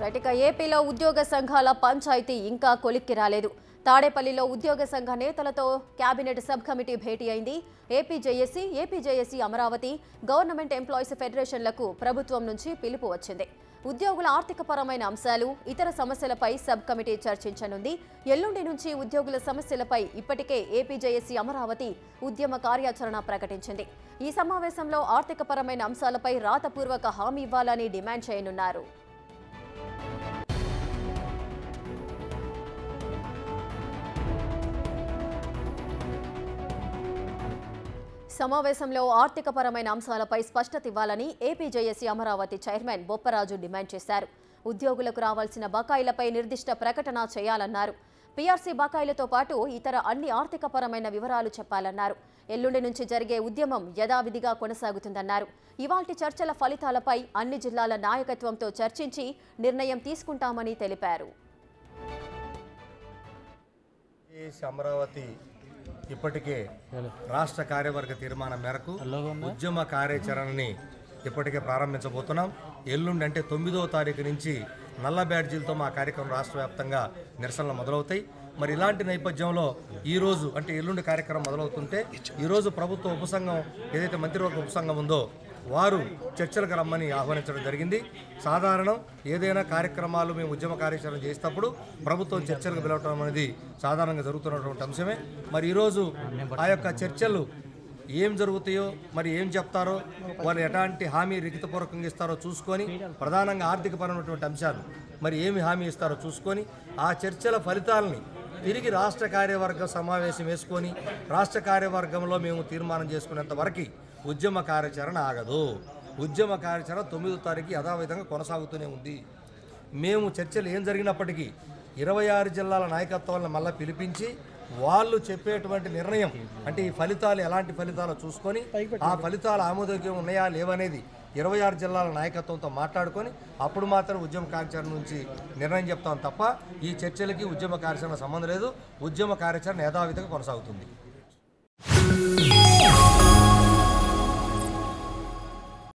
right ఇక ఏపీలో ఉద్యోగ సంఘాల పంచాయతీ ఇంకా కొలిక్కి రాలేదు తాడేపల్లిలో ఉద్యోగ సంఘ నేతలతో కేబినెట్ సబ్ కమిటీ భేటీ అయింది AP JAC AP JAC Amaravati government employees ఫెడరేషన్లకు ప్రభుత్వం నుంచి పిలుపు వచ్చింది ఉద్యోగుల ఆర్థికపరమైన అంశాలు ఇతర సమస్యలపై సబ్ కమిటీ చర్చించనుంది ఎల్లుండి నుంచి ఉద్యోగుల సమస్యలపై ఇప్పటికే ఏపీ జేఏసీ అమరావతి ఉద్యమ కార్యాచరణ ప్రకటించింది ఈ సమావేశంలో ఆర్థికపరమైన అంశాలపై రాతపూర్వక హామీ ఇవ్వాలని డిమాండ్ చేయనున్నారు సమావేశంలో ఆర్థికపరమైన అంశాలపై స్పష్టత ఇవ్వాలని AP JAC Amaravati chairman Bopparaju demand చేశారు ఉద్యోగులకు రావాల్సిన బకాయిలపై నిర్దిష్ట ప్రకటన చేయాలన్నారు పీఆర్సీ బకాయిలతో పాటు ఇతర అన్ని ఆర్థికపరమైన వివరాలు చెప్పాలన్నారు ఎల్లుండి నుంచి జరిగే ఉద్యమం యథావిధిగా కొనసాగుతుందన్నారు ఇవాల్టి చర్చల ఫలితాలపై అన్ని జిల్లాల నాయకత్వంతో చర్చించి నిర్ణయం తీసుకుంటామని తెలిపారు ఏఎస్ అమరావతి ఇప్పటికే రాష్ట్ర కార్యవర్గ తీర్మానం మేరకు ఉద్యమ కార్యాచరణని ఇప్పటికే ప్రారంభించబోతున్నాం ఎల్లుండి అంటే తొమ్మిదవ తారీఖు నుంచి నల్ల బ్యాడ్జీలతో మా కార్యక్రమం రాష్ట్ర వ్యాప్తంగా నిరసనలు మొదలవుతాయి మరి ఇలాంటి నేపథ్యంలో ఈరోజు అంటే ఎల్లుండి కార్యక్రమం మొదలవుతుంటే ఈరోజు ప్రభుత్వ ఉపసంఘం ఏదైతే మంత్రివర్గ ఉపసంఘం ఉందో వారు చర్చలకు రమ్మని ఆహ్వానించడం జరిగింది సాధారణం ఏదైనా కార్యక్రమాలు మేము ఉద్యమ కార్యాచరణ చేసేటప్పుడు ప్రభుత్వం చర్చలకు పిలవటం అనేది సాధారణంగా జరుగుతున్నటువంటి అంశమే మరి ఈరోజు ఆ యొక్క చర్చలు ఏం జరుగుతాయో మరి ఏం చెప్తారో వారు ఎలాంటి హామీ లిఖితపూర్వకంగా ఇస్తారో చూసుకొని ప్రధానంగా ఆర్థికపరమైనటువంటి అంశాలు మరి ఏమి హామీ ఇస్తారో చూసుకొని ఆ చర్చల ఫలితాలని తిరిగి రాష్ట్ర కార్యవర్గ సమావేశం వేసుకొని రాష్ట్ర కార్యవర్గంలో మేము తీర్మానం చేసుకునేంత వరకు ఉద్యమ కార్యాచరణ ఆగదు ఉద్యమ కార్యాచరణ తొమ్మిదో తారీఖు యథావిధంగా కొనసాగుతూనే ఉంది మేము చర్చలు ఏం జరిగినప్పటికీ ఇరవై ఆరు జిల్లాల నాయకత్వాలను మళ్ళీ పిలిపించి వాళ్ళు చెప్పేటువంటి నిర్ణయం అంటే ఈ ఫలితాలు ఎలాంటి ఫలితాలు చూసుకొని ఆ ఫలితాలు ఆమోదయోగ్యం ఉన్నాయా లేవనేది ఇరవై ఆరు జిల్లాల నాయకత్వంతో మాట్లాడుకొని అప్పుడు మాత్రం ఉద్యమ కార్యాచరణ నుంచి నిర్ణయం చెప్తాం తప్ప ఈ చర్చలకి ఉద్యమ కార్యాచరణ సంబంధం లేదు ఉద్యమ కార్యాచరణ యథావిధిగా కొనసాగుతుంది